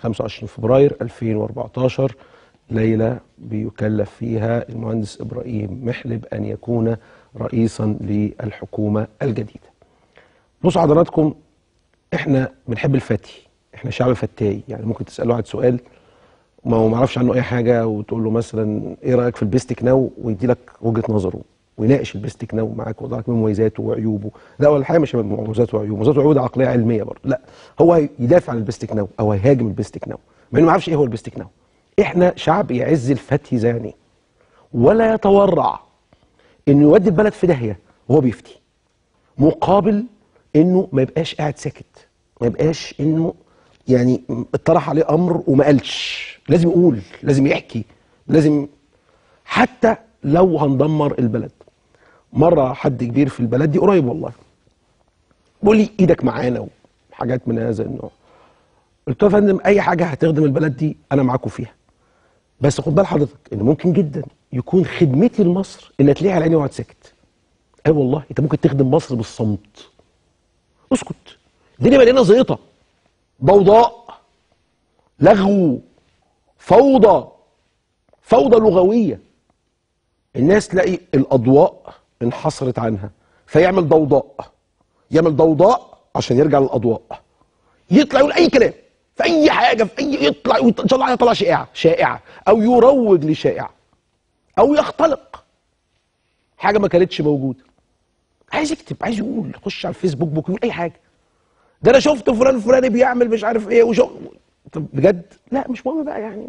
25 فبراير 2014 ليلة بيكلف فيها المهندس إبراهيم محلب أن يكون رئيسا للحكومة الجديدة بصوا حضراتكم احنا بنحب الفتي احنا شعب فتاي يعني ممكن تسأله واحد سؤال ما هو ما يعرفش عنه اي حاجه وتقول له مثلا ايه رايك في البيستك ناو ويدي لك وجهه نظره ويناقش البيستك ناو معاك ويوضح لك من مميزاته وعيوبه لا هو الحقيقه مش من مميزاته وعيوبه مميزاته وعيوبه ده عقليه علميه برضه لا هو يدافع عن البيستك ناو او هيهاجم البيستك ناو مع انه ما يعرفش ايه هو البيستك ناو احنا شعب يعز الفتي زاني ولا يتورع انه يودي البلد في داهيه وهو بيفتي مقابل انه ما يبقاش قاعد ساكت ما يبقاش انه يعني اتطرح عليه امر وما قالش لازم يقول لازم يحكي لازم حتى لو هندمر البلد مره حد كبير في البلد دي قريب والله بيقول لي ايدك معانا وحاجات من هذا النوع قلت له يا فندم اي حاجه هتخدم البلد دي انا معاكم فيها بس خد بال حضرتك ان ممكن جدا يكون خدمتي لمصر اللي هتلاقيها على عيني واقعد ساكت اي أيوة والله انت ممكن تخدم مصر بالصمت اسكت الدنيا مليانه زيطه ضوضاء لغو فوضى فوضى لغويه الناس تلاقي الاضواء انحصرت عنها فيعمل ضوضاء يعمل ضوضاء عشان يرجع للاضواء يطلع يقول اي كلام في اي حاجه في اي يطلع ان شاء الله يطلع شائعه شائعه او يروج لشائعه او يختلق حاجه ما كانتش موجوده عايز يكتب عايز يقول يخش على الفيسبوك بوك يقول اي حاجه ده انا شفت فلان الفلاني بيعمل مش عارف ايه وشو طب بجد لا مش مهم بقى يعني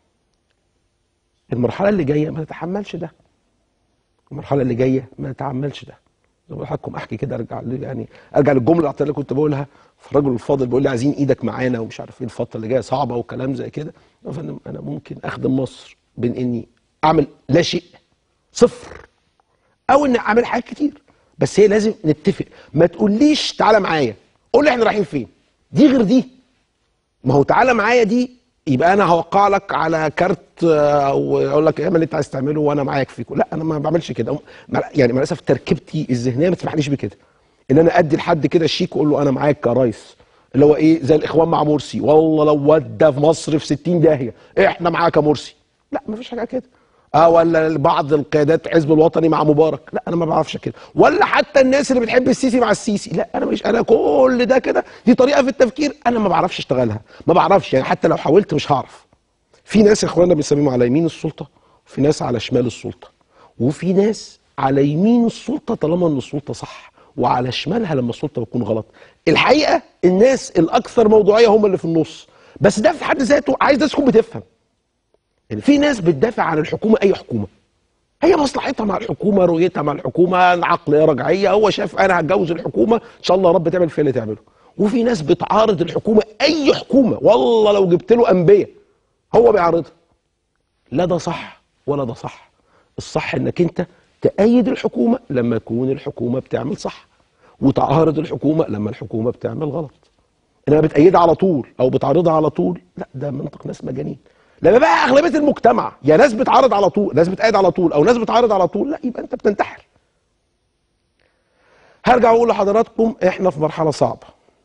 المرحله اللي جايه ما تتحملش ده المرحله اللي جايه ما تتحملش ده زي ما حضراتكم احكي كده ارجع يعني ارجع للجمله اللي كنت بقولها فالراجل الفاضل بيقول لي عايزين ايدك معانا ومش عارف ايه الفتره اللي جايه صعبه وكلام زي كده يا فندم انا ممكن اخدم مصر بين اني اعمل لا شيء صفر او اني اعمل حاجات كتير بس هي لازم نتفق ما تقوليش تعالى معايا قول لي احنا رايحين فين دي غير دي ما هو تعالى معايا دي يبقى انا هوقع لك على كارت واقول لك اعمل اللي انت عايز تعمله وانا معاك فيكم لا انا ما بعملش كده يعني مع الاسف تركيبتي الذهنيه ما تسمحليش بكده ان انا ادي لحد كده الشيك واقول له انا معاك يا ريس اللي هو ايه زي الاخوان مع مرسي والله لو ودى في مصر في 60 داهيه احنا معاك يا مرسي لا ما فيش حاجه كده اه ولا بعض القيادات حزب الوطني مع مبارك لا انا ما بعرفش كده ولا حتى الناس اللي بتحب السيسي مع السيسي لا انا مش انا كل ده كده دي طريقه في التفكير انا ما بعرفش اشتغلها ما بعرفش يعني حتى لو حاولت مش هعرف في ناس يا اخوانا بنسميهم على يمين السلطه وفي ناس على شمال السلطه وفي ناس على يمين السلطه طالما ان السلطه صح وعلى شمالها لما السلطه بتكون غلط الحقيقه الناس الاكثر موضوعيه هم اللي في النص بس ده في حد ذاته عايز ناس تكون بتفهم يعني في ناس بتدافع عن الحكومه اي حكومه هي مصلحتها مع الحكومه رؤيتها مع الحكومه عقليه رجعيه هو شاف انا هتجوز الحكومه ان شاء الله رب تعمل فيها اللي تعمله وفي ناس بتعارض الحكومه اي حكومه والله لو جبت له انبياء هو بيعارضها لا ده صح ولا ده صح الصح انك انت تأيد الحكومه لما تكون الحكومه بتعمل صح وتعارض الحكومه لما الحكومه بتعمل غلط انما بتأيدها على طول او بتعارضها على طول لا ده منطق ناس مجانين لما بقى اغلبيه المجتمع يا ناس بتعارض على طول ناس بتأيد على طول او ناس بتعارض على طول لا يبقى انت بتنتحر هرجع اقول لحضراتكم احنا في مرحله صعبه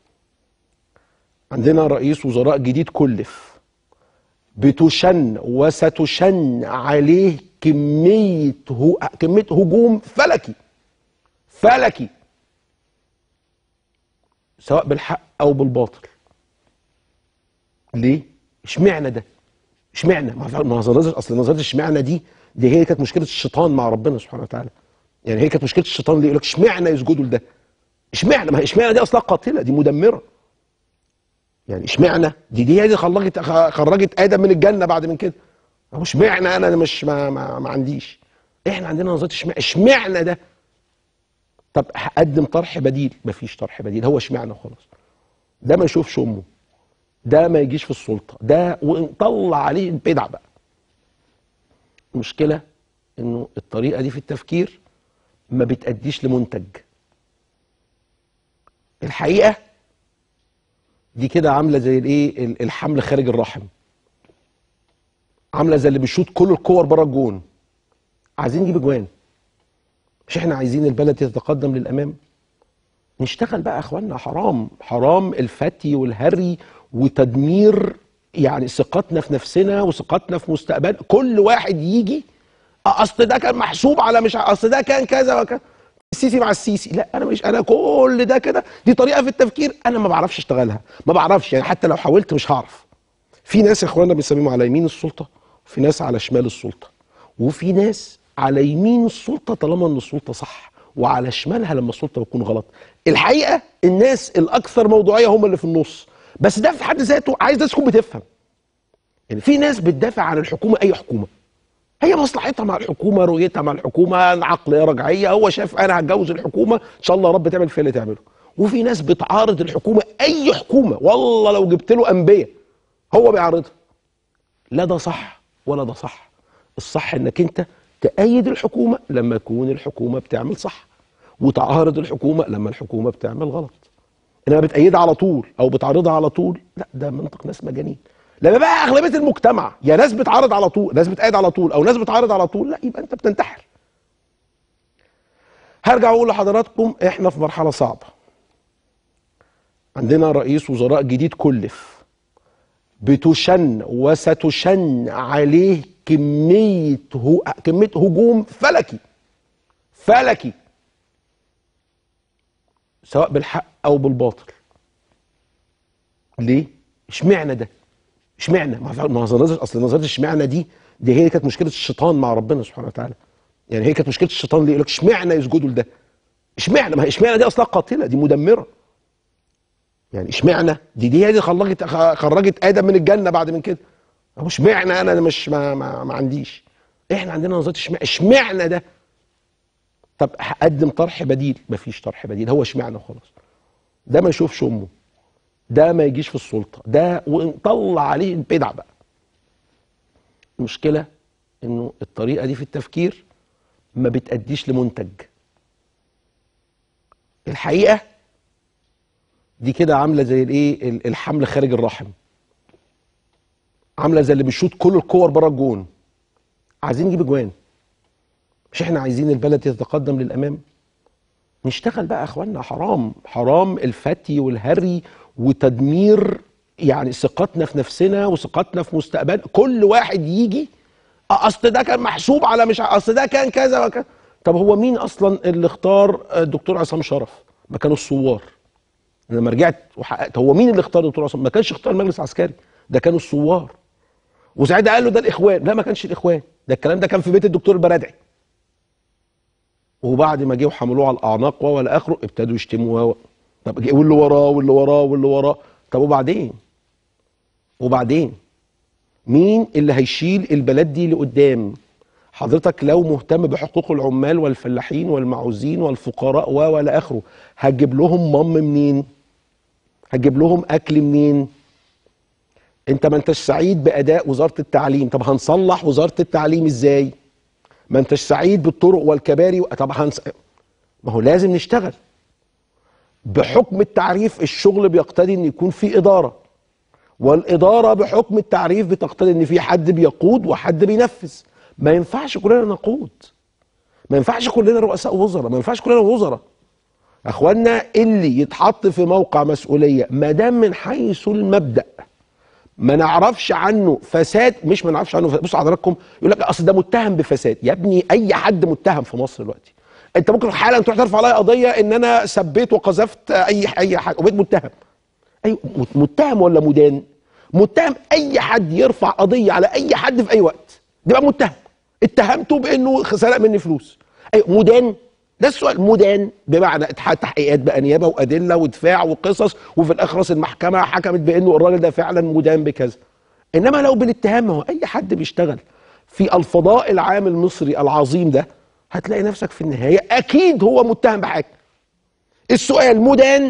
عندنا رئيس وزراء جديد كلف بتشن وستشن عليه كميه هو كميه هجوم فلكي فلكي سواء بالحق او بالباطل ليه اشمعنى ده اشمعنى ما نظريه اصل نظريه اشمعنى دي دي هي كانت مشكله الشيطان مع ربنا سبحانه وتعالى يعني هي كانت مشكله الشيطان اللي يقول لك اشمعنى يسجدوا لده اشمعنى ما هي اشمعنى دي اصلا قاتله دي مدمره يعني اشمعنى دي دي هي اللي خرجت خرجت ادم من الجنه بعد من كده هو اشمعنى انا مش ما, ما, ما عنديش احنا عندنا نظريه اشمعنى اشمعنى ده طب هقدم طرح بديل مفيش طرح بديل هو اشمعنى وخلاص ده ما يشوفش امه ده ما يجيش في السلطه ده ونطلع عليه البدع بقى المشكله انه الطريقه دي في التفكير ما بتأديش لمنتج الحقيقه دي كده عامله زي الايه الحمل خارج الرحم عامله زي اللي بيشوط كل الكور بره الجون عايزين نجيب اجوان مش احنا عايزين البلد تتقدم للامام نشتغل بقى يا اخوانا حرام حرام الفتي والهري وتدمير يعني ثقتنا في نفسنا وثقتنا في مستقبل كل واحد يجي آه، اصل ده كان محسوب على مش ع- اصل ده كان كذا وكذا السيسي مع السيسي لا انا مش انا كل ده كده دي طريقه في التفكير انا ما بعرفش اشتغلها ما بعرفش يعني حتى لو حاولت مش هعرف في ناس يا اخوانا بنسميهم على يمين السلطه وفي ناس على شمال السلطه وفي ناس على يمين السلطه طالما ان السلطه صح وعلى شمالها لما السلطه بتكون غلط الحقيقه الناس الاكثر موضوعيه هم اللي في النص بس ده في حد ذاته عايز ناس تكون بتفهم يعني في ناس بتدافع عن الحكومه اي حكومه هي مصلحتها مع الحكومه رؤيتها مع الحكومه عقليه رجعيه هو شايف انا هتجوز الحكومه ان شاء الله يا رب تعمل فيها اللي تعمله وفي ناس بتعارض الحكومه اي حكومه والله لو جبت له انبياء هو بيعارضها لا ده صح ولا ده صح الصح انك انت تأيد الحكومه لما يكون الحكومه بتعمل صح وتعارض الحكومه لما الحكومه بتعمل غلط انما بتأيدها على طول او بتعارضها على طول لا ده منطق ناس مجانين لما بقى اغلبيه المجتمع يا ناس بتعارض على طول ناس بتأيد على طول او ناس بتعارض على طول لا يبقى انت بتنتحر هرجع اقول لحضراتكم احنا في مرحله صعبه عندنا رئيس وزراء جديد كلف بتشن وستشن عليه كميه هو كميه هجوم فلكي فلكي سواء بالحق او بالباطل ليه اشمعنى ده اشمعنى ما ما نظريه اصل نظريه اشمعنى دي دي هي كانت مشكله الشيطان مع ربنا سبحانه وتعالى يعني هي كانت مشكله الشيطان ليه يقول لك اشمعنى يسجدوا لده اشمعنى ما هي اشمعنى دي اصلا قاتله دي مدمره يعني اشمعنى دي دي هي دي خرجت خرجت ادم من الجنه بعد من كده هو اشمعنى انا مش ما, ما, ما عنديش احنا عندنا نظريه اشمعنى اشمعنى ده طب هقدم طرح بديل مفيش طرح بديل هو اشمعنى وخلاص ده ما يشوفش امه ده ما يجيش في السلطه ده ونطلع عليه البدع بقى المشكله انه الطريقه دي في التفكير ما بتأديش لمنتج الحقيقه دي كده عامله زي الايه ال- الحمل خارج الرحم عامله زي اللي بيشوط كل الكور بره الجون عايزين نجيب اجوان مش احنا عايزين البلد تتقدم للامام نشتغل بقى يا اخوانا حرام حرام الفتي والهري وتدمير يعني ثقتنا في نفسنا وثقتنا في مستقبل كل واحد يجي آه، اصل ده كان محسوب على مش ع- اصل ده كان كذا وكذا طب هو مين اصلا اللي اختار آه، الدكتور عصام شرف ما كانوا الثوار لما رجعت وحققت هو مين اللي اختار الدكتور عصام ما كانش اختار المجلس العسكري ده كانوا الثوار وساعتها قال له ده الاخوان لا ما كانش الاخوان ده الكلام ده كان في بيت الدكتور البرادعي وبعد ما جه وحملوه على الاعناق والى اخره ابتدوا يشتموا و- طب جه- واللي وراه واللي وراه واللي وراه طب وبعدين وبعدين مين اللي هيشيل البلد دي لقدام حضرتك لو مهتم بحقوق العمال والفلاحين والمعوزين والفقراء و والى اخره هتجيب لهم مم منين هتجيب لهم اكل منين انت ما انتش سعيد باداء وزاره التعليم طب هنصلح وزاره التعليم ازاي ما انتش سعيد بالطرق والكباري طب هنس... ما هو لازم نشتغل بحكم التعريف الشغل بيقتضي ان يكون في اداره والاداره بحكم التعريف بتقتضي ان في حد بيقود وحد بينفذ ما ينفعش كلنا نقود ما ينفعش كلنا رؤساء وزراء ما ينفعش كلنا وزراء اخوانا اللي يتحط في موقع مسؤوليه ما دام من حيث المبدا ما نعرفش عنه فساد مش ما نعرفش عنه فساد. بصوا حضراتكم يقول لك اصل ده متهم بفساد يا ابني اي حد متهم في مصر دلوقتي انت ممكن حالا تروح ترفع عليا قضيه ان انا سبيت وقذفت اي اي حاجه وبقيت متهم ايوه مت- متهم ولا مدان متهم اي حد يرفع قضيه على اي حد في اي وقت ده بقى متهم اتهمته بانه سرق مني فلوس ايوه مدان ده السؤال مدان بمعنى اتح- تحقيقات بقى نيابه وادله ودفاع وقصص وفي الاخر راس المحكمه حكمت بانه الراجل ده فعلا مدان بكذا انما لو بالاتهام هو اي حد بيشتغل في الفضاء العام المصري العظيم ده هتلاقي نفسك في النهايه اكيد هو متهم بحاجه السؤال مدان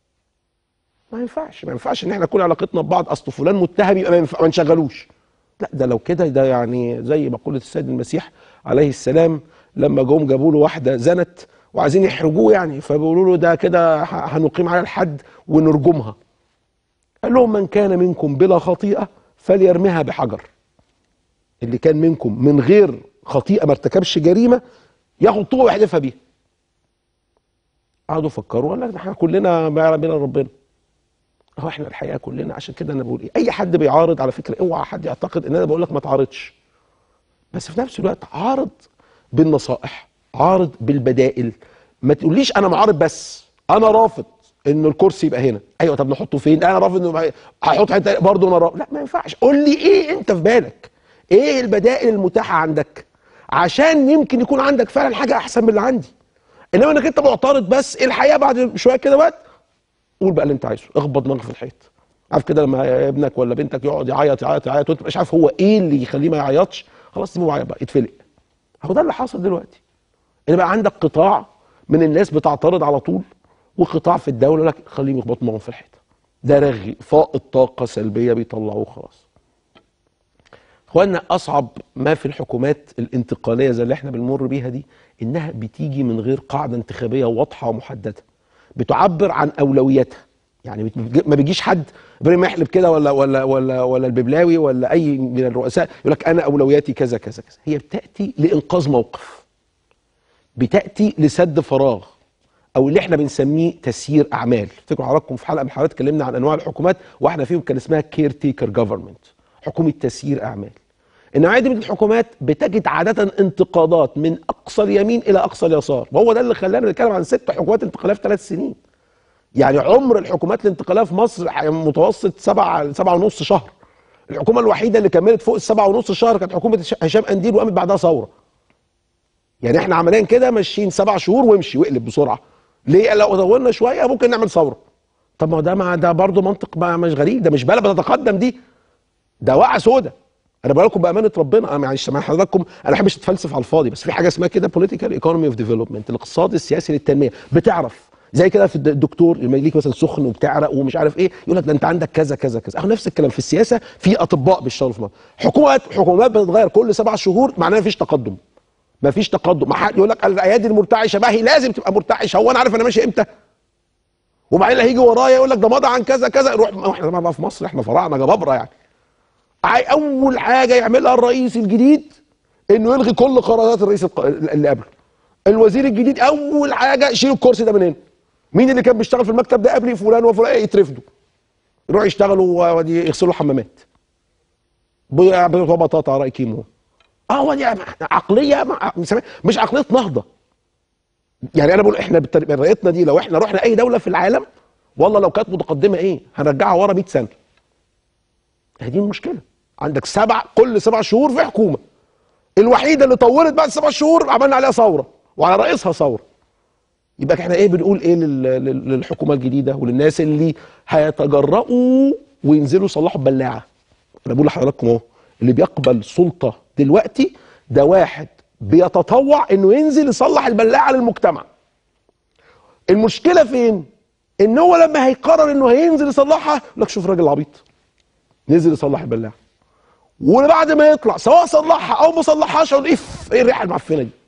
ما ينفعش ما ينفعش ان احنا كل علاقتنا ببعض اصل فلان متهم يبقى ما, ينفع ما نشغلوش لا ده لو كده ده يعني زي مقولة السيد المسيح عليه السلام لما جم جابوا له واحدة زنت وعايزين يحرجوه يعني فبيقولوا له ده كده ه- هنقيم عليها الحد ونرجمها قال لهم من كان منكم بلا خطيئة فليرميها بحجر اللي كان منكم من غير خطيئة ما ارتكبش جريمة ياخد طوبة ويحدفها بيها قعدوا فكروا قال لك ده احنا كلنا ما يعلم بنا ربنا هو احنا الحقيقه كلنا عشان كده انا بقول ايه اي حد بيعارض على فكره اوعى حد يعتقد ان انا بقول لك ما تعارضش بس في نفس الوقت عارض بالنصائح عارض بالبدائل ما تقوليش انا معارض بس انا رافض ان الكرسي يبقى هنا ايوه طب نحطه فين انا رافض انه هحط حته برضه انا رافض لا ما ينفعش قول لي ايه انت في بالك ايه البدائل المتاحه عندك عشان يمكن يكون عندك فعلا حاجه احسن من اللي عندي انما انك انت معترض بس الحقيقه بعد شويه كده وقت قول بقى اللي انت عايزه اخبط دماغك في الحيط عارف كده لما ابنك ولا بنتك يقعد يعيط يعيط يعيط وانت مش عارف هو ايه اللي يخليه ما يعيطش خلاص سيبه يعيط بقى يتفلق هو ده اللي حاصل دلوقتي ان بقى عندك قطاع من الناس بتعترض على طول وقطاع في الدوله لك خليهم يخبطوا دماغهم في الحيط ده رغي فائض طاقه سلبيه بيطلعوه خلاص اخوانا اصعب ما في الحكومات الانتقاليه زي اللي احنا بنمر بيها دي انها بتيجي من غير قاعده انتخابيه واضحه ومحدده بتعبر عن اولوياتها يعني بت- ما بيجيش حد ابراهيم محلب كده ولا ولا ولا ولا الببلاوي ولا اي من الرؤساء يقول لك انا اولوياتي كذا كذا كذا هي بتاتي لانقاذ موقف بتاتي لسد فراغ او اللي احنا بنسميه تسيير اعمال افتكروا حضراتكم في حلقه من الحلقات اتكلمنا عن انواع الحكومات واحده فيهم كان اسمها كير تيكر جفرمنت حكومه تسيير اعمال النوعيه دي من الحكومات بتجد عاده انتقادات من اقصى اليمين الى اقصى اليسار وهو ده اللي خلانا نتكلم عن ست حكومات انتقاليه في ثلاث سنين يعني عمر الحكومات الانتقاليه في مصر متوسط سبعة سبعة ونص شهر الحكومه الوحيده اللي كملت فوق السبعة ونص شهر كانت حكومه هشام قنديل وقامت بعدها ثوره يعني احنا عمليا كده ماشيين سبع شهور وامشي واقلب بسرعه ليه لو طولنا شويه ممكن نعمل ثوره طب ما ده ما ده برضه منطق ما مش غريب ده مش بلد بتتقدم دي ده وقعه سودة انا بقول لكم بامانه ربنا انا يعني سامح حضراتكم انا ما بحبش اتفلسف على الفاضي بس في حاجه اسمها كده بوليتيكال ايكونومي اوف ديفلوبمنت الاقتصاد السياسي للتنميه بتعرف زي كده في الد- الدكتور لما يجيك مثلا سخن وبتعرق ومش عارف ايه يقول لك ده انت عندك كذا كذا كذا اهو نفس الكلام في السياسه في اطباء بيشتغلوا في مصر حكومات حكومات بتتغير كل سبع شهور معناها مفيش تقدم مفيش تقدم ما حد يقول لك الايادي المرتعشه ما هي لازم تبقى مرتعشه هو انا عارف انا ماشي امتى وبعدين اللي هيجي ورايا يقول لك ده مضى عن كذا كذا روح احنا طبعا بقى في مصر احنا فراعنه جبابره يعني عاي- اول حاجه يعملها الرئيس الجديد انه يلغي كل قرارات الرئيس الق- اللي قبله الوزير الجديد اول حاجه شيلوا الكرسي ده من هنا مين اللي كان بيشتغل في المكتب ده قبلي فلان وفلان يترفدوا يروحوا يشتغلوا ودي يغسلوا حمامات بيعملوا بطاطا راي كيمو اه دي عقليه مع- مش عقليه نهضه يعني انا بقول احنا بالتر- برؤيتنا دي لو احنا رحنا اي دوله في العالم والله لو كانت متقدمه ايه هنرجعها ورا 100 سنه هي دي المشكله عندك سبع كل سبع شهور في حكومه الوحيده اللي طولت بعد سبع شهور عملنا عليها ثوره وعلى رئيسها ثوره يبقى احنا ايه بنقول ايه لل- لل- للحكومه الجديده وللناس اللي هيتجرؤوا وينزلوا يصلحوا البلاعه انا بقول لحضراتكم اهو اللي بيقبل سلطه دلوقتي ده واحد بيتطوع انه ينزل يصلح البلاعه للمجتمع المشكله فين ان هو لما هيقرر انه هينزل يصلحها يقول لك شوف راجل عبيط نزل يصلح البلاعه وبعد ما يطلع سواء صلحها او ما صلحهاش اقول اف ايه الريحه المعفنه دي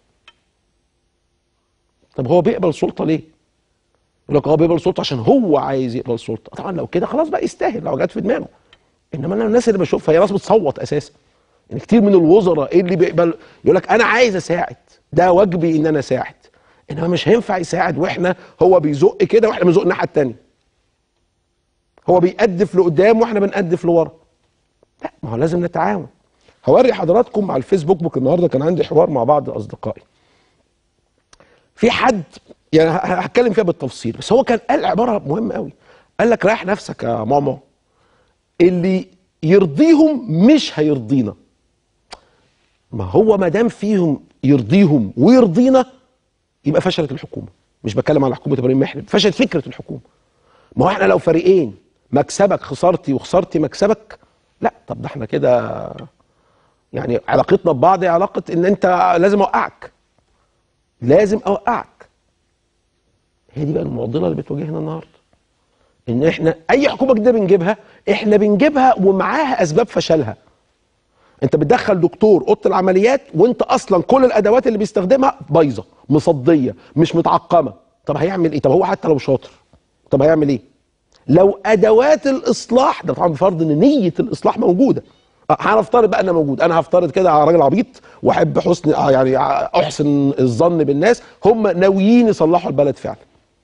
طب هو بيقبل سلطه ليه يقول لك هو بيقبل سلطه عشان هو عايز يقبل سلطه طبعا لو كده خلاص بقى يستاهل لو جت في دماغه انما انا الناس اللي بشوفها هي ناس بتصوت اساسا يعني كتير من الوزراء ايه اللي بيقبل يقول لك انا عايز اساعد ده واجبي ان انا اساعد انما مش هينفع يساعد واحنا هو بيزق كده واحنا بنزق الناحيه التانيه هو بيقدف لقدام واحنا بنقدف لورا لا ما هو لازم نتعاون هوري حضراتكم على الفيسبوك بوك النهارده كان عندي حوار مع بعض اصدقائي في حد يعني ه- هتكلم فيها بالتفصيل بس هو كان قال عباره مهمه قوي قال لك رايح نفسك يا ماما اللي يرضيهم مش هيرضينا ما هو ما دام فيهم يرضيهم ويرضينا يبقى فشلت الحكومه مش بتكلم على حكومه ابراهيم محلب فشلت فكره الحكومه ما هو احنا لو فريقين مكسبك خسارتي وخسارتي مكسبك لا طب ده احنا كده يعني علاقتنا ببعض هي علاقه ان انت لازم اوقعك لازم اوقعك هي دي بقى المعضله اللي بتواجهنا النهارده ان احنا اي حكومه جديده بنجيبها احنا بنجيبها ومعاها اسباب فشلها انت بتدخل دكتور اوضه العمليات وانت اصلا كل الادوات اللي بيستخدمها بايظه مصديه مش متعقمه طب هيعمل ايه طب هو حتى لو شاطر طب هيعمل ايه لو ادوات الاصلاح ده طبعا بفرض ان نيه الاصلاح موجوده أه، هنفترض بقى انها موجود انا هفترض كده على راجل عبيط واحب حسن آه، يعني احسن الظن بالناس هم ناويين يصلحوا البلد فعلا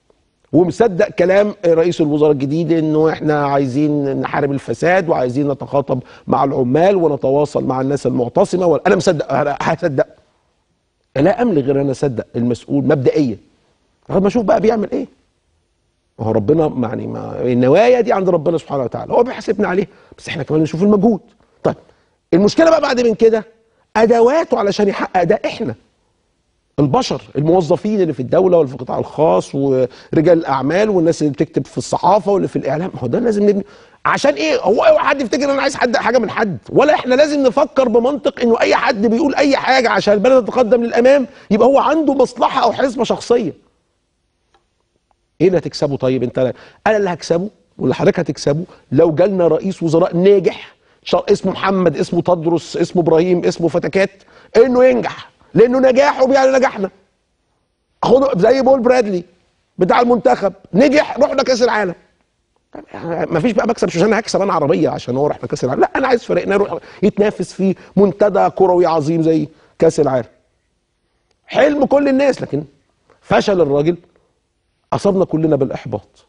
ومصدق كلام رئيس الوزراء الجديد انه احنا عايزين نحارب الفساد وعايزين نتخاطب مع العمال ونتواصل مع الناس المعتصمه وانا مصدق انا هصدق لا املي غير انا اصدق المسؤول مبدئيا لغايه ما اشوف بقى بيعمل ايه ما هو ربنا يعني ما النوايا دي عند ربنا سبحانه وتعالى هو بيحاسبنا عليها بس احنا كمان نشوف المجهود طيب المشكله بقى بعد من كده ادواته علشان يحقق ده احنا البشر الموظفين اللي في الدوله واللي في القطاع الخاص ورجال الاعمال والناس اللي بتكتب في الصحافه واللي في الاعلام ما هو ده لازم نبني عشان ايه هو اوعى حد يفتكر ان انا عايز حد حاجه من حد ولا احنا لازم نفكر بمنطق انه اي حد بيقول اي حاجه عشان البلد تتقدم للامام يبقى هو عنده مصلحه او حسبه شخصيه ايه اللي هتكسبه طيب انت انا اللي هكسبه واللي حضرتك هتكسبه لو جالنا رئيس وزراء ناجح شا- اسمه محمد اسمه تدرس اسمه ابراهيم اسمه فتكات انه ينجح لانه نجاحه بيعني نجاحنا خد زي بول برادلي بتاع المنتخب نجح رحنا كاس العالم طب يعني ما فيش بقى مكسب مش عشان هكسب انا عربيه عشان هو رحنا كاس العالم لا انا عايز فريقنا يروح يتنافس في منتدى كروي عظيم زي كاس العالم حلم كل الناس لكن فشل الراجل اصابنا كلنا بالاحباط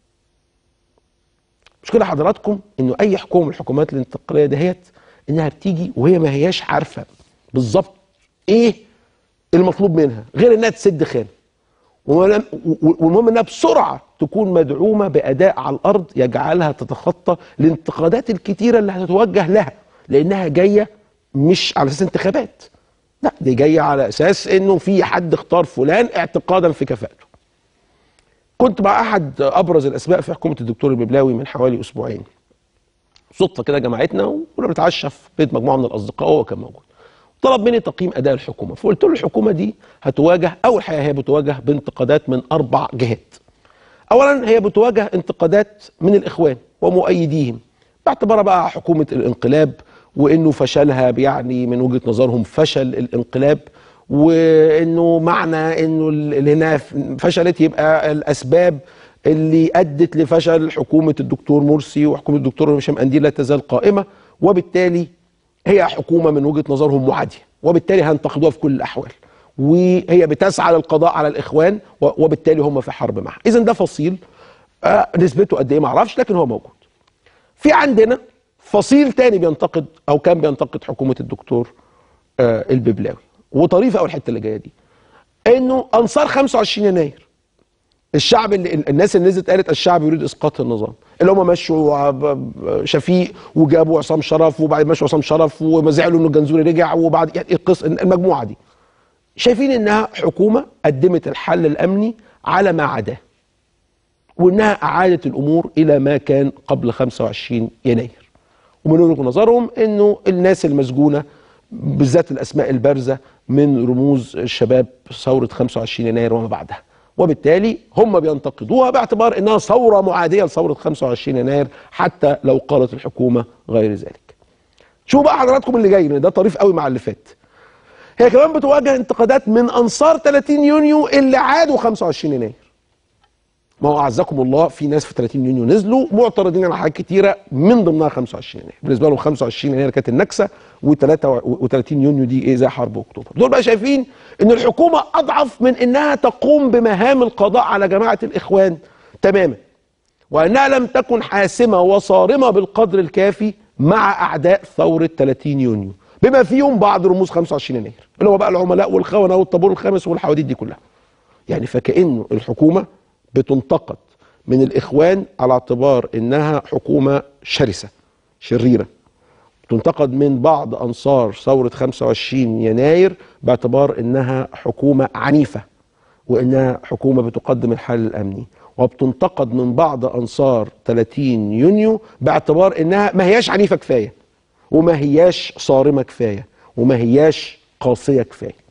مشكله حضراتكم انه اي حكومه من الحكومات الانتقاليه دهيت انها بتيجي وهي ما هياش عارفه بالظبط ايه المطلوب منها غير انها تسد خان وملم- و- والمهم انها بسرعه تكون مدعومه باداء على الارض يجعلها تتخطى الانتقادات الكتيره اللي هتتوجه لها لانها جايه مش على اساس انتخابات لا دي جايه على اساس انه في حد اختار فلان اعتقادا في كفاءته كنت مع احد ابرز الاسماء في حكومه الدكتور الببلاوي من حوالي اسبوعين صدفه كده جمعتنا وكنا بنتعشى في بيت مجموعه من الاصدقاء وهو كان موجود طلب مني تقييم اداء الحكومه فقلت له الحكومه دي هتواجه اول حاجه هي بتواجه بانتقادات من اربع جهات اولا هي بتواجه انتقادات من الاخوان ومؤيديهم باعتبارها بقى حكومه الانقلاب وانه فشلها يعني من وجهه نظرهم فشل الانقلاب وانه معنى انه اللي هنا فشلت يبقى الاسباب اللي ادت لفشل حكومه الدكتور مرسي وحكومه الدكتور هشام قنديل لا تزال قائمه وبالتالي هي حكومه من وجهه نظرهم معاديه وبالتالي هينتقدوها في كل الاحوال وهي بتسعى للقضاء على الاخوان و- وبالتالي هم في حرب معها اذا ده فصيل آه نسبته قد ايه ما اعرفش لكن هو موجود في عندنا فصيل تاني بينتقد او كان بينتقد حكومه الدكتور آه الببلاوي وطريفه اول الحته اللي جايه دي انه انصار 25 يناير الشعب اللي الناس اللي نزلت قالت الشعب يريد اسقاط النظام اللي هم مشوا عب- شفيق وجابوا عصام شرف وبعد مشوا عصام شرف وما زعلوا انه الجنزوري رجع وبعد يعني القصه المجموعه دي شايفين انها حكومه قدمت الحل الامني على ما عداه وانها اعادت الامور الى ما كان قبل 25 يناير ومن وجهه نظرهم انه الناس المسجونه بالذات الاسماء البارزه من رموز الشباب ثوره 25 يناير وما بعدها وبالتالي هم بينتقدوها باعتبار انها ثوره معاديه لثوره 25 يناير حتى لو قالت الحكومه غير ذلك. شوفوا بقى حضراتكم اللي جاي لان ده طريف قوي مع اللي فات. هي كمان بتواجه انتقادات من انصار 30 يونيو اللي عادوا 25 يناير. ما هو اعزكم الله في ناس في 30 يونيو نزلوا معترضين على حاجات كتيره من ضمنها 25 يناير، بالنسبه لهم 25 يناير كانت النكسه و30 يونيو دي ايه زي حرب اكتوبر، دول بقى شايفين ان الحكومه اضعف من انها تقوم بمهام القضاء على جماعه الاخوان تماما. وانها لم تكن حاسمه وصارمه بالقدر الكافي مع اعداء ثوره 30 يونيو، بما فيهم بعض رموز 25 يناير، اللي هو بقى العملاء والخونه والطابور الخامس والحواديت دي كلها. يعني فكأنه الحكومة بتنتقد من الإخوان على اعتبار إنها حكومة شرسة شريرة تنتقد من بعض أنصار ثورة 25 يناير باعتبار إنها حكومة عنيفة وإنها حكومة بتقدم الحل الأمني وبتنتقد من بعض أنصار 30 يونيو باعتبار إنها ما هياش عنيفة كفاية وما هياش صارمة كفاية وما هياش قاسية كفاية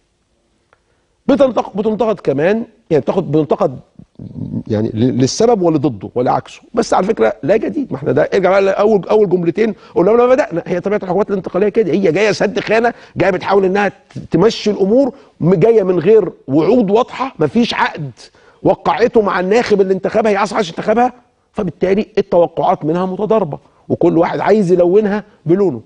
بتنتقد بتنتقد كمان يعني بتاخد بتنتقد يعني ل- للسبب ولضده ولعكسه بس على فكره لا جديد ما احنا ده ارجع بقى لاول اول جملتين قلنا لما بدانا هي طبيعه الحكومات الانتقاليه كده هي جايه سد خانه جايه بتحاول انها ت- تمشي الامور م- جايه من غير وعود واضحه ما فيش عقد وقعته مع الناخب اللي انتخبها هي اصلا عشان انتخبها فبالتالي التوقعات منها متضاربه وكل واحد عايز يلونها بلونه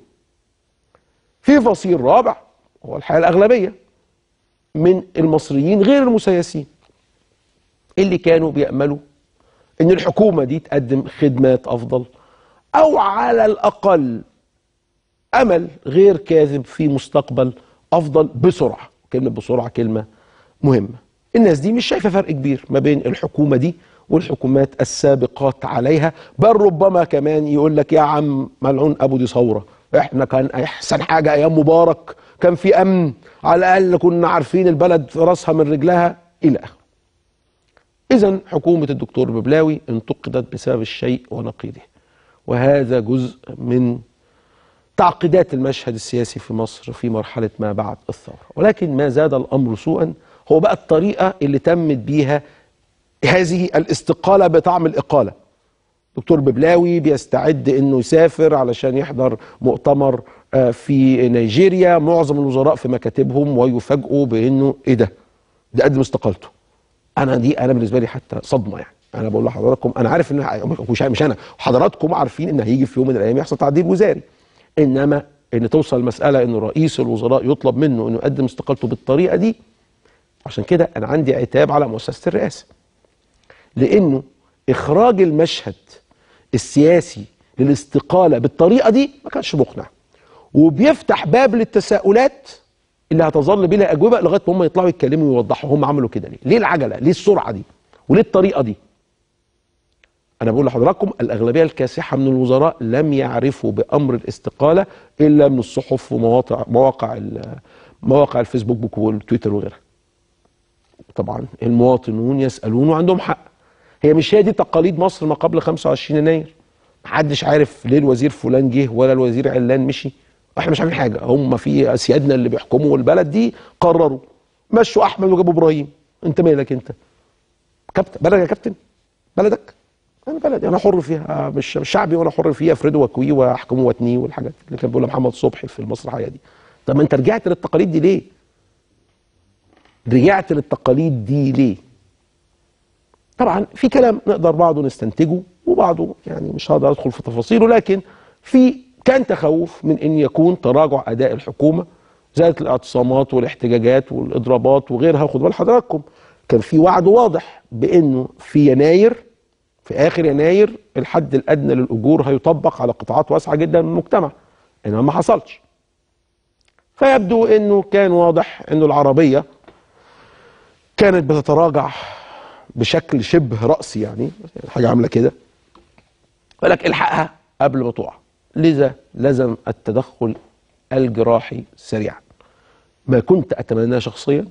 في فصيل رابع هو الحقيقه الاغلبيه من المصريين غير المسيسين اللي كانوا بيأملوا ان الحكومه دي تقدم خدمات افضل او على الاقل امل غير كاذب في مستقبل افضل بسرعه كلمه بسرعه كلمه مهمه الناس دي مش شايفه فرق كبير ما بين الحكومه دي والحكومات السابقات عليها بل ربما كمان يقول لك يا عم ملعون ابو دي ثوره احنا كان احسن حاجه ايام مبارك كان في امن على الاقل كنا عارفين البلد في راسها من رجلها الى اخره اذا حكومه الدكتور ببلاوي انتقدت بسبب الشيء ونقيضه وهذا جزء من تعقيدات المشهد السياسي في مصر في مرحله ما بعد الثوره ولكن ما زاد الامر سوءا هو بقى الطريقه اللي تمت بيها هذه الاستقاله بطعم الاقاله دكتور ببلاوي بيستعد انه يسافر علشان يحضر مؤتمر آه، في نيجيريا معظم الوزراء في مكاتبهم ويفاجئوا بانه ايه ده ده قدم استقالته انا دي انا بالنسبه لي حتى صدمه يعني انا بقول لحضراتكم انا عارف ان مش مش انا حضراتكم عارفين ان هيجي في يوم من الايام يحصل تعديل وزاري انما ان توصل المساله انه رئيس الوزراء يطلب منه انه يقدم استقالته بالطريقه دي عشان كده انا عندي عتاب على مؤسسه الرئاسه لانه اخراج المشهد السياسي للاستقاله بالطريقه دي ما كانش مقنع وبيفتح باب للتساؤلات اللي هتظل بلا اجوبه لغايه ما هم يطلعوا يتكلموا ويوضحوا هم عملوا كده ليه؟ ليه العجله؟ ليه السرعه دي؟ وليه الطريقه دي؟ انا بقول لحضراتكم الاغلبيه الكاسحه من الوزراء لم يعرفوا بامر الاستقاله الا من الصحف ومواقع مواقع مواقع الفيسبوك والتويتر وغيرها. طبعا المواطنون يسالون وعندهم حق. هي مش هي دي تقاليد مصر ما قبل 25 يناير. محدش عارف ليه الوزير فلان جه ولا الوزير علان مشي. احنا مش عاملين حاجه هم في اسيادنا اللي بيحكموا البلد دي قرروا مشوا احمد وجابوا ابراهيم انت مالك انت كابتن بلدك يا كابتن بلدك انا بلدي انا حر فيها مش مش شعبي وانا حر فيها افرده واكويه واحكمه واتنيه والحاجات اللي كان بيقولها محمد صبحي في المسرحيه دي طب ما انت رجعت للتقاليد دي ليه رجعت للتقاليد دي ليه طبعا في كلام نقدر بعضه نستنتجه وبعضه يعني مش هقدر ادخل في تفاصيله لكن في كان تخوف من ان يكون تراجع اداء الحكومه زادت الاعتصامات والاحتجاجات والاضرابات وغيرها خد بال حضراتكم كان في وعد واضح بانه في يناير في اخر يناير الحد الادنى للاجور هيطبق على قطاعات واسعه جدا من المجتمع انما ما حصلش فيبدو انه كان واضح انه العربيه كانت بتتراجع بشكل شبه راسي يعني حاجه عامله كده فلك الحقها قبل ما تقع لذا لزم التدخل الجراحي سريعا ما كنت اتمناه شخصيا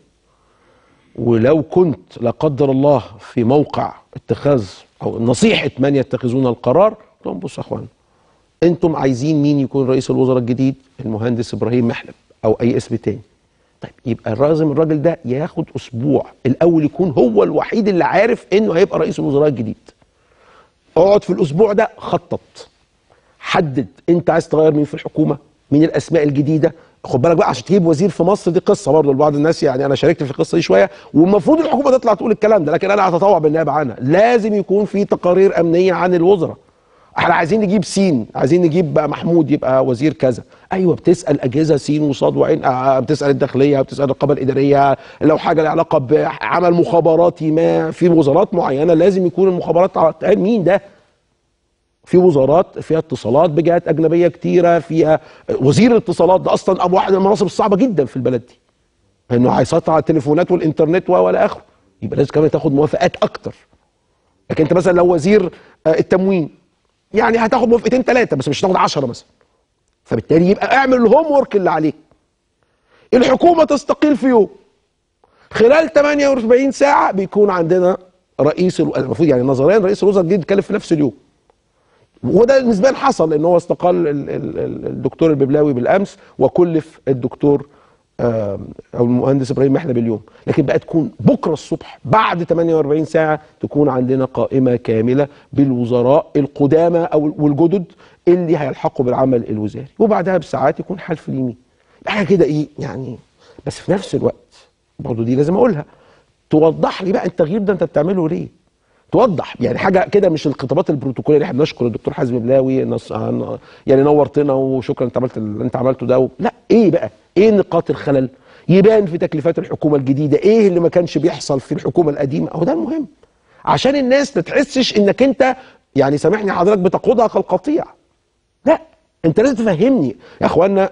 ولو كنت لا قدر الله في موقع اتخاذ او نصيحه من يتخذون القرار لهم بصوا يا اخوان انتم عايزين مين يكون رئيس الوزراء الجديد المهندس ابراهيم محلب او اي اسم تاني طيب يبقى لازم الراجل ده ياخد اسبوع الاول يكون هو الوحيد اللي عارف انه هيبقى رئيس الوزراء الجديد اقعد في الاسبوع ده خطط حدد انت عايز تغير مين في الحكومه مين الاسماء الجديده خد بالك بقى عشان تجيب وزير في مصر دي قصه برضه لبعض الناس يعني انا شاركت في القصه دي شويه والمفروض الحكومه تطلع تقول الكلام ده لكن انا هتطوع بالنيابه عنها لازم يكون في تقارير امنيه عن الوزراء احنا عايزين نجيب سين عايزين نجيب بقى محمود يبقى وزير كذا ايوه بتسال اجهزه سين وصاد وعين آه بتسال الداخليه بتسال الرقابه الاداريه لو حاجه لها علاقه بعمل مخابراتي ما في وزارات معينه لازم يكون المخابرات مين ده في وزارات فيها اتصالات بجهات اجنبيه كتيره فيها وزير الاتصالات ده اصلا ابو واحد من المناصب الصعبه جدا في البلد دي انه هيسيطر على التليفونات والانترنت ولا اخره يبقى لازم كمان تاخد موافقات اكتر لكن انت مثلا لو وزير التموين يعني هتاخد موافقتين ثلاثه بس مش هتاخد 10 مثلا فبالتالي يبقى اعمل الهوم ورك اللي عليك الحكومه تستقيل في يوم خلال 48 ساعه بيكون عندنا رئيس المفروض يعني نظريا رئيس الوزراء الجديد يتكلم في نفس اليوم وده نسبيا حصل لان هو استقال الدكتور الببلاوي بالامس وكلف الدكتور او المهندس ابراهيم محلب اليوم لكن بقى تكون بكره الصبح بعد 48 ساعه تكون عندنا قائمه كامله بالوزراء القدامى او والجدد اللي هيلحقوا بالعمل الوزاري وبعدها بساعات يكون حلف اليمين حاجه كده ايه يعني بس في نفس الوقت برضه دي لازم اقولها توضح لي بقى التغيير ده انت بتعمله ليه توضح يعني حاجه كده مش الخطابات البروتوكوليه اللي احنا بنشكر الدكتور حازم بلاوي نص... يعني نورتنا وشكرا انت عملت اللي انت عملته ده و... لا ايه بقى ايه نقاط الخلل يبان في تكليفات الحكومه الجديده ايه اللي ما كانش بيحصل في الحكومه القديمه هو ده المهم عشان الناس ما تحسش انك انت يعني سامحني حضرتك بتقودها كالقطيع لا انت لازم تفهمني يا اخوانا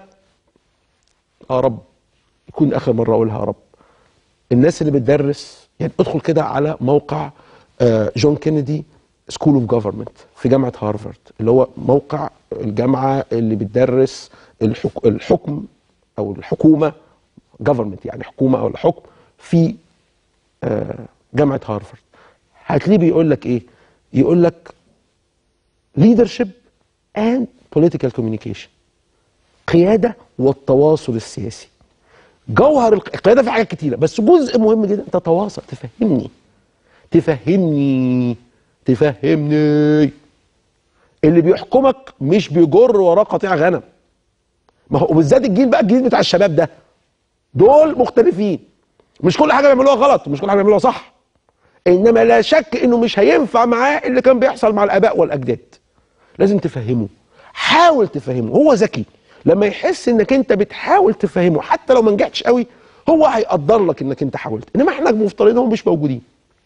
يا رب يكون اخر مره اقولها يا رب الناس اللي بتدرس يعني ادخل كده على موقع آه، جون كينيدي سكول اوف جوفرمنت في جامعه هارفارد اللي هو موقع الجامعه اللي بتدرس الحك... الحكم او الحكومه جوفرمنت يعني حكومه او الحكم في آه، جامعه هارفارد هتلاقيه بيقول لك ايه يقول لك leadership and political communication قياده والتواصل السياسي جوهر الق- القياده في حاجات كتيره بس جزء مهم جدا تتواصل تفهمني تفهمني تفهمني اللي بيحكمك مش بيجر وراه قطيع غنم ما هو وبالذات الجيل بقى الجيل بتاع الشباب ده دول مختلفين مش كل حاجه بيعملوها غلط ومش كل حاجه بيعملوها صح انما لا شك انه مش هينفع معاه اللي كان بيحصل مع الاباء والاجداد لازم تفهمه حاول تفهمه هو ذكي لما يحس انك انت بتحاول تفهمه حتى لو ما نجحتش قوي هو هيقدر لك انك انت حاولت انما احنا مفترضين هم مش موجودين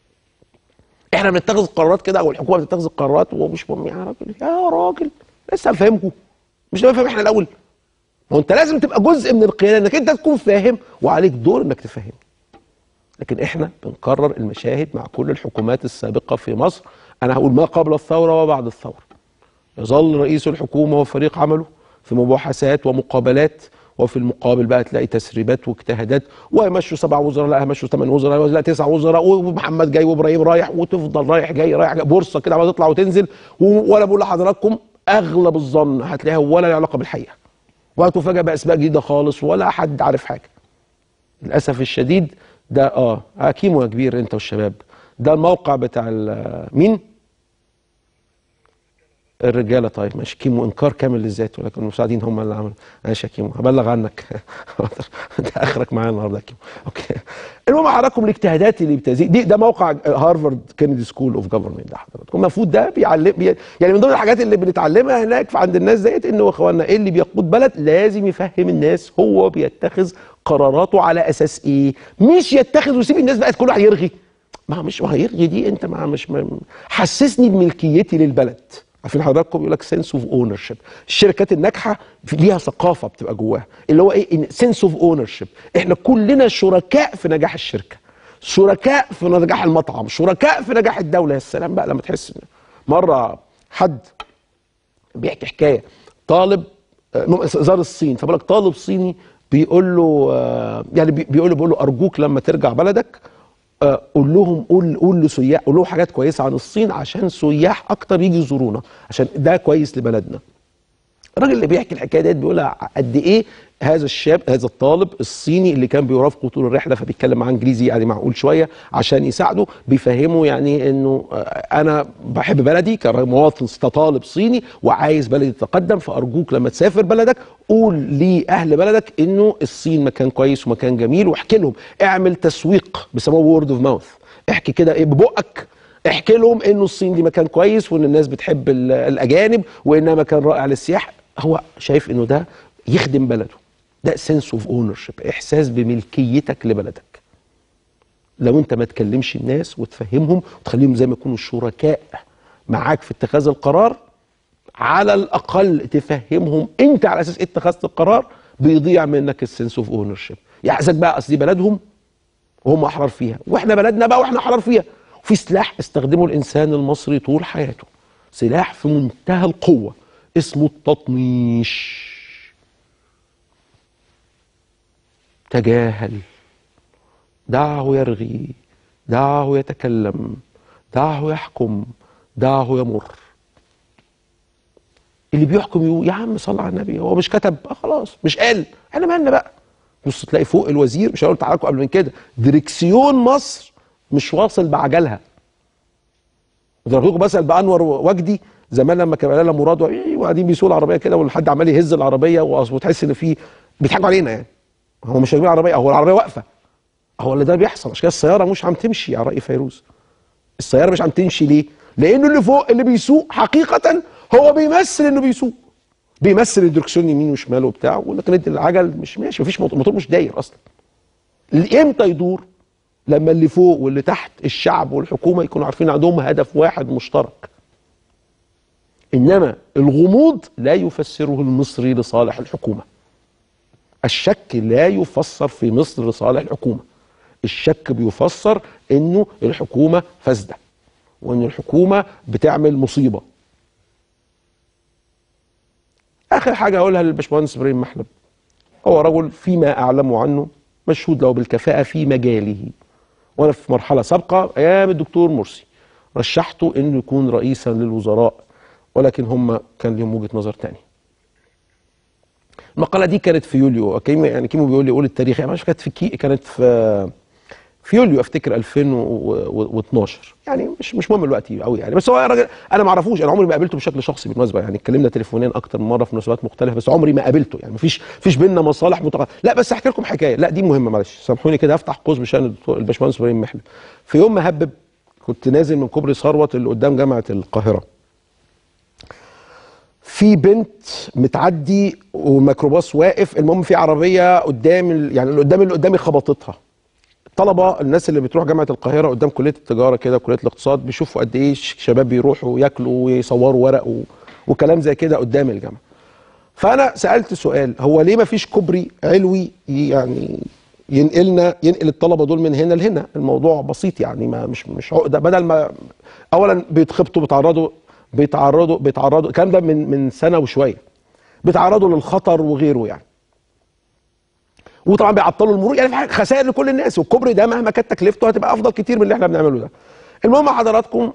احنا بنتخذ قرارات كده او الحكومه بتتخذ قرارات وهو مش مهم يا راجل يا راجل لسه هنفهمكم مش هنفهم احنا الاول ما هو انت لازم تبقى جزء من القياده انك انت تكون فاهم وعليك دور انك تفهم لكن احنا بنكرر المشاهد مع كل الحكومات السابقه في مصر انا هقول ما قبل الثوره وبعد الثوره يظل رئيس الحكومه وفريق عمله في مباحثات ومقابلات وفي المقابل بقى تلاقي تسريبات واجتهادات ويمشوا سبع وزراء لا يمشوا ثمان وزراء لا تسع وزراء ومحمد جاي وابراهيم رايح وتفضل رايح جاي رايح جاي بورصه كده عماله تطلع وتنزل و- وانا بقول لحضراتكم اغلب الظن هتلاقيها ولا لها علاقه بالحقيقه وهتفاجئ باسماء جديده خالص ولا حد عارف حاجه للاسف الشديد ده اه آه، كيمو يا كبير انت والشباب ده الموقع بتاع ال- مين الرجاله طيب ماشي كيمو انكار كامل للذات ولكن المساعدين هم اللي عملوا ماشي يا كيمو هبلغ عنك انت اخرك معايا النهارده يا كيمو اوكي المهم حضراتكم الاجتهادات اللي بتزيد دي ده موقع هارفارد كينيدي سكول اوف جفرمنت ده حضراتكم المفروض ده بيعلم بي يعني من ضمن الحاجات اللي بنتعلمها هناك في عند الناس ديت انه يا اخوانا ايه اللي بيقود بلد لازم يفهم الناس هو بيتخذ قراراته على اساس ايه مش يتخذ ويسيب الناس بقى كل واحد يرغي ما مش ما هيرغي دي انت ما مش ما حسسني بملكيتي للبلد عارفين حضراتكم يقول لك سنس اوف اونر شيب الشركات الناجحه في- ليها ثقافه بتبقى جواها اللي هو ايه سنس اوف اونر شيب احنا كلنا شركاء في نجاح الشركه شركاء في نجاح المطعم شركاء في نجاح الدوله يا سلام بقى لما تحس إن مره حد بيحكي حكايه طالب آه، زار الصين فبقول لك طالب صيني بيقول له آه، يعني بي- بيقول له بيقول له ارجوك لما ترجع بلدك آه، قول لهم قول قول لسياح قول لهم حاجات كويسه عن الصين عشان سياح اكتر يجي يزورونا عشان ده كويس لبلدنا الراجل اللي بيحكي الحكايه ديت بيقول قد ايه هذا الشاب هذا الطالب الصيني اللي كان بيرافقه طول الرحله فبيتكلم معاه انجليزي يعني معقول شويه عشان يساعده بيفهمه يعني انه آه، انا بحب بلدي كمواطن كطالب صيني وعايز بلدي تتقدم فارجوك لما تسافر بلدك قول لاهل بلدك انه الصين مكان كويس ومكان جميل واحكي لهم اعمل تسويق بيسموه وورد اوف ماوث احكي كده ايه ببقك احكي لهم انه الصين دي مكان كويس وان الناس بتحب ال- الاجانب وانها مكان رائع للسياحه هو شايف انه ده يخدم بلده ده سنس اوف اونر شيب احساس بملكيتك لبلدك لو انت ما تكلمش الناس وتفهمهم وتخليهم زي ما يكونوا شركاء معاك في اتخاذ القرار على الاقل تفهمهم انت على اساس إيه اتخذت القرار بيضيع منك السنس اوف اونر شيب يحسك بقى اصل دي بلدهم وهم احرار فيها واحنا بلدنا بقى واحنا احرار فيها وفي سلاح استخدمه الانسان المصري طول حياته سلاح في منتهى القوه اسمه التطنيش تجاهل دعه يرغي دعه يتكلم دعه يحكم دعه يمر اللي بيحكم يقول يا عم صل على النبي هو مش كتب آه خلاص مش قال احنا مالنا بقى بص تلاقي فوق الوزير مش هقول تعالوا قبل من كده دركسيون مصر مش واصل بعجلها ضربتكم مثلا بانور وجدي زمان لما كان لاله مراد وإيه وقاعدين بيسوقوا العربيه كده والحد عمال يهز العربيه وأص- وتحس ان في بيضحكوا علينا يعني هو مش راكبين العربيه هو العربيه واقفه هو اللي ده بيحصل عشان كده السياره مش عم تمشي على راي فيروز السياره مش عم تمشي ليه؟ لانه اللي فوق اللي بيسوق حقيقه هو بيمثل انه بيسوق بيمثل الدركسيون يمين وشمال وبتاع ولكن العجل مش ماشي مفيش موتور, الموتور مش داير اصلا امتى يدور؟ لما اللي فوق واللي تحت الشعب والحكومه يكونوا عارفين عندهم هدف واحد مشترك انما الغموض لا يفسره المصري لصالح الحكومه الشك لا يفسر في مصر لصالح الحكومه الشك بيفسر انه الحكومه فاسده وان الحكومه بتعمل مصيبه اخر حاجه هقولها للباشمهندس ابراهيم محلب هو رجل فيما اعلم عنه مشهود له بالكفاءه في مجاله وانا في مرحله سابقه ايام الدكتور مرسي رشحته انه يكون رئيسا للوزراء ولكن هم كان لهم وجهه نظر تاني المقاله دي كانت في يوليو كيمو يعني كيمو بيقول لي قول التاريخ يعني مش كانت في كي كانت في في يوليو افتكر 2012 يعني مش مش مهم الوقت قوي يعني بس هو راجل انا ما اعرفوش انا عمري ما قابلته بشكل شخصي بالمناسبه يعني اتكلمنا تليفونيا اكتر من مره في مناسبات مختلفه بس عمري ما قابلته يعني مفيش فيش بينا مصالح متق... لا بس احكي لكم حكايه لا دي مهمه معلش سامحوني كده افتح قوس بشان الدكتور- الباشمهندس ابراهيم محلب في يوم ما هبب كنت نازل من كوبري ثروت اللي قدام جامعه القاهره في بنت متعدي وميكروباص واقف المهم في عربيه قدام ال- يعني اللي قدام اللي قدامي خبطتها الطلبه الناس اللي بتروح جامعه القاهره قدام كليه التجاره كده كليه الاقتصاد بيشوفوا قد ايه ش- شباب بيروحوا ياكلوا ويصوروا ورق و... وكلام زي كده قدام الجامعه فانا سالت سؤال هو ليه ما فيش كوبري علوي ي- يعني ينقلنا ينقل الطلبه دول من هنا لهنا الموضوع بسيط يعني ما مش مش عقده بدل ما اولا بيتخبطوا بيتعرضوا بيتعرضوا بيتعرضوا الكلام ده من من سنه وشويه بيتعرضوا للخطر وغيره يعني وطبعا بيعطلوا المرور يعني في حاجة- خسائر لكل الناس والكوبري ده مهما كانت تكلفته هتبقى افضل كتير من اللي احنا بنعمله ده المهم حضراتكم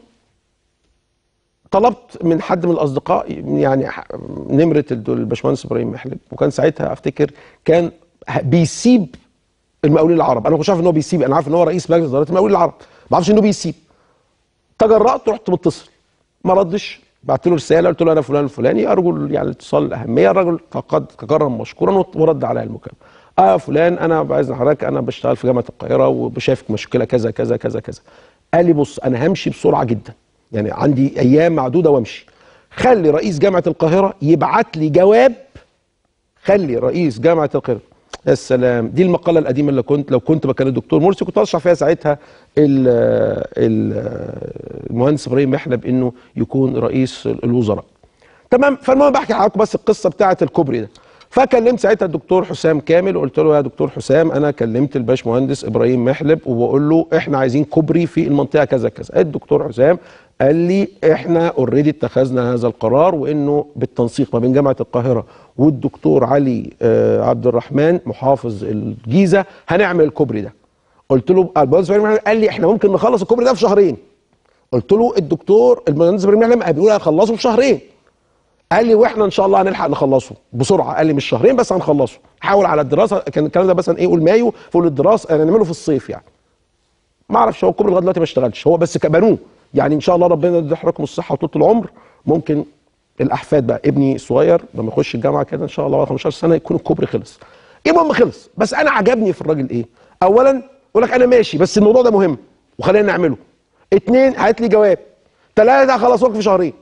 طلبت من حد من الاصدقاء يعني ح- نمره الد- الباشمهندس ابراهيم محلب وكان ساعتها افتكر كان ه- بيسيب المقاولين العرب انا ما كنتش عارف ان هو بيسيب انا عارف ان هو رئيس مجلس اداره المقاولين العرب ما اعرفش انه بيسيب تجرأت رحت متصل ما ردش بعت له رساله قلت له انا فلان الفلاني ارجو يعني الاتصال الاهميه الراجل قد تكرم مشكورا ورد عليا المكالمه اه فلان انا عايز حضرتك انا بشتغل في جامعه القاهره وشايف مشكله كذا كذا كذا كذا قال لي بص انا همشي بسرعه جدا يعني عندي ايام معدوده وامشي خلي رئيس جامعه القاهره يبعت لي جواب خلي رئيس جامعه القاهره يا سلام دي المقاله القديمه اللي كنت لو كنت مكان الدكتور مرسي كنت اشرح فيها ساعتها ال ال المهندس ابراهيم محلب انه يكون رئيس الوزراء تمام فالمهم بحكي لحضراتكم بس القصه بتاعه الكوبري ده فكلمت ساعتها الدكتور حسام كامل وقلت له يا دكتور حسام انا كلمت الباش مهندس ابراهيم محلب وبقول له احنا عايزين كوبري في المنطقه كذا كذا الدكتور حسام قال لي احنا اوريدي اتخذنا هذا القرار وانه بالتنسيق ما بين جامعه القاهره والدكتور علي آه، عبد الرحمن محافظ الجيزه هنعمل الكوبري ده قلت له المهندس ابراهيم محلب قال لي احنا ممكن نخلص الكوبري ده في شهرين قلت له الدكتور المهندس ابراهيم محلب بيقول هنخلصه في شهرين قال لي واحنا ان شاء الله هنلحق نخلصه بسرعه قال لي مش شهرين بس هنخلصه حاول على الدراسه كان الكلام ده مثلا ايه قول مايو فقول الدراسه يعني نعمله في الصيف يعني ما اعرفش هو الكوبري لغايه دلوقتي ما اشتغلش هو بس بنوه يعني ان شاء الله ربنا يدي حضراتكم الصحه وطول العمر ممكن الاحفاد بقى ابني الصغير لما يخش الجامعه كده ان شاء الله بعد 15 سنه يكون الكوبري خلص ايه المهم خلص بس انا عجبني في الراجل ايه اولا يقول لك انا ماشي بس الموضوع ده مهم وخلينا نعمله اتنين هات لي جواب ثلاثه خلاص وقف في شهرين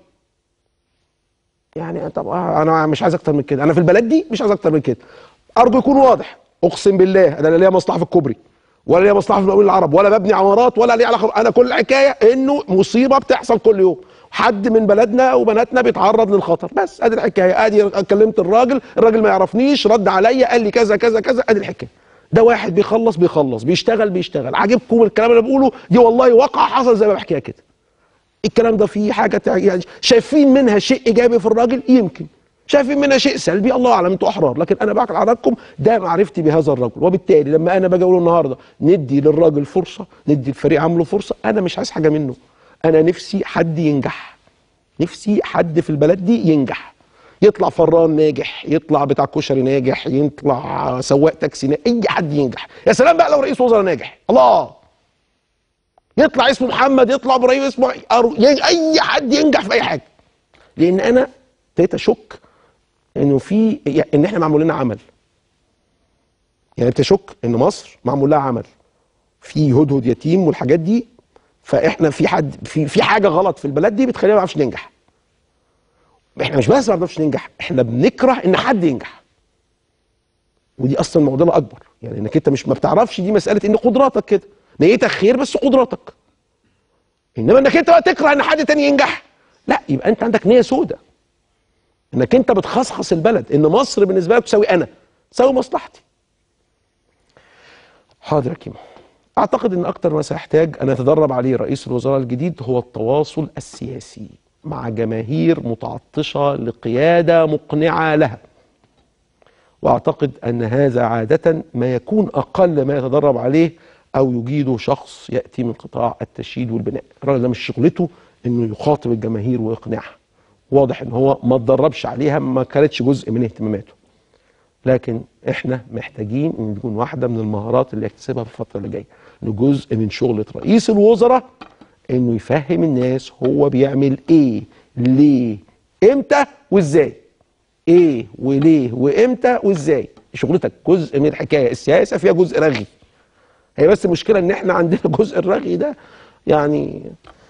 يعني طب آه انا مش عايز اكتر من كده انا في البلد دي مش عايز اكتر من كده ارجو يكون واضح اقسم بالله انا لا ليا مصلحه في الكوبري ولا ليا مصلحه في المقاولين العرب ولا ببني عمارات ولا ليا علاقه انا كل الحكايه انه مصيبه بتحصل كل يوم حد من بلدنا وبناتنا بيتعرض للخطر بس ادي الحكايه ادي كلمت الراجل الراجل ما يعرفنيش رد عليا قال لي كذا كذا كذا ادي الحكايه ده واحد بيخلص بيخلص بيشتغل بيشتغل عاجبكم الكلام اللي بقوله دي والله واقع حصل زي ما بحكيها كده الكلام ده فيه حاجه تع- يعني شايفين منها شيء ايجابي في الراجل يمكن شايفين منها شيء سلبي الله اعلم انتوا احرار لكن انا بحكي لحضراتكم ده معرفتي بهذا الرجل وبالتالي لما انا باجي اقول النهارده ندي للراجل فرصه ندي الفريق عامله فرصه انا مش عايز حاجه منه انا نفسي حد ينجح نفسي حد في البلد دي ينجح يطلع فران ناجح يطلع بتاع كشري ناجح يطلع سواق تاكسي ناجح اي حد ينجح يا سلام بقى لو رئيس وزراء ناجح الله يطلع اسمه محمد يطلع ابراهيم اسمه أرو- ين- اي حد ينجح في اي حاجه لان انا ابتديت اشك انه في ان احنا معمول لنا عمل يعني ابتديت اشك ان مصر معمول لها عمل في هدهد يتيم والحاجات دي فاحنا في حد في في حاجه غلط في البلد دي بتخلينا ما نعرفش ننجح احنا مش بس ما بنعرفش ننجح احنا بنكره ان حد ينجح ودي اصلا معضله اكبر يعني انك انت مش ما بتعرفش دي مساله ان قدراتك كده نيتك خير بس قدراتك انما انك انت بقى تكره ان حد تاني ينجح لا يبقى انت عندك نيه سودة انك انت بتخصخص البلد ان مصر بالنسبه لك تساوي انا تساوي مصلحتي حاضر يا كيمو اعتقد ان اكتر ما سيحتاج ان يتدرب عليه رئيس الوزراء الجديد هو التواصل السياسي مع جماهير متعطشه لقياده مقنعه لها واعتقد ان هذا عاده ما يكون اقل ما يتدرب عليه او يجيده شخص ياتي من قطاع التشييد والبناء الراجل ده مش شغلته انه يخاطب الجماهير ويقنعها واضح ان هو ما اتدربش عليها ما كانتش جزء من اهتماماته لكن احنا محتاجين ان تكون واحده من المهارات اللي يكتسبها في الفتره اللي جايه إن جزء من شغله رئيس الوزراء انه يفهم الناس هو بيعمل ايه ليه امتى وازاي ايه وليه وامتى وازاي شغلتك جزء من الحكايه السياسه فيها جزء رغي هي بس المشكله ان احنا عندنا جزء الرغي ده يعني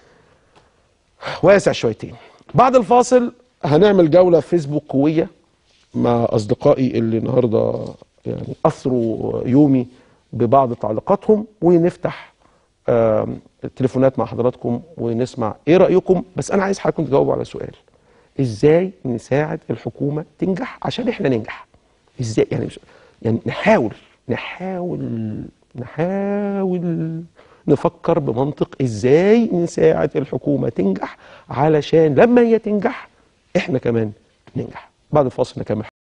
واسع شويتين بعد الفاصل هنعمل جوله فيسبوك قويه مع اصدقائي اللي النهارده يعني اثروا يومي ببعض تعليقاتهم ونفتح آم، التليفونات مع حضراتكم ونسمع ايه رايكم بس انا عايز حضراتكم تجاوبوا على سؤال ازاي نساعد الحكومه تنجح عشان احنا ننجح ازاي يعني مش يعني نحاول نحاول نحاول نفكر بمنطق ازاي نساعد الحكومه تنجح علشان لما هي تنجح احنا كمان ننجح بعد الفاصل نكمل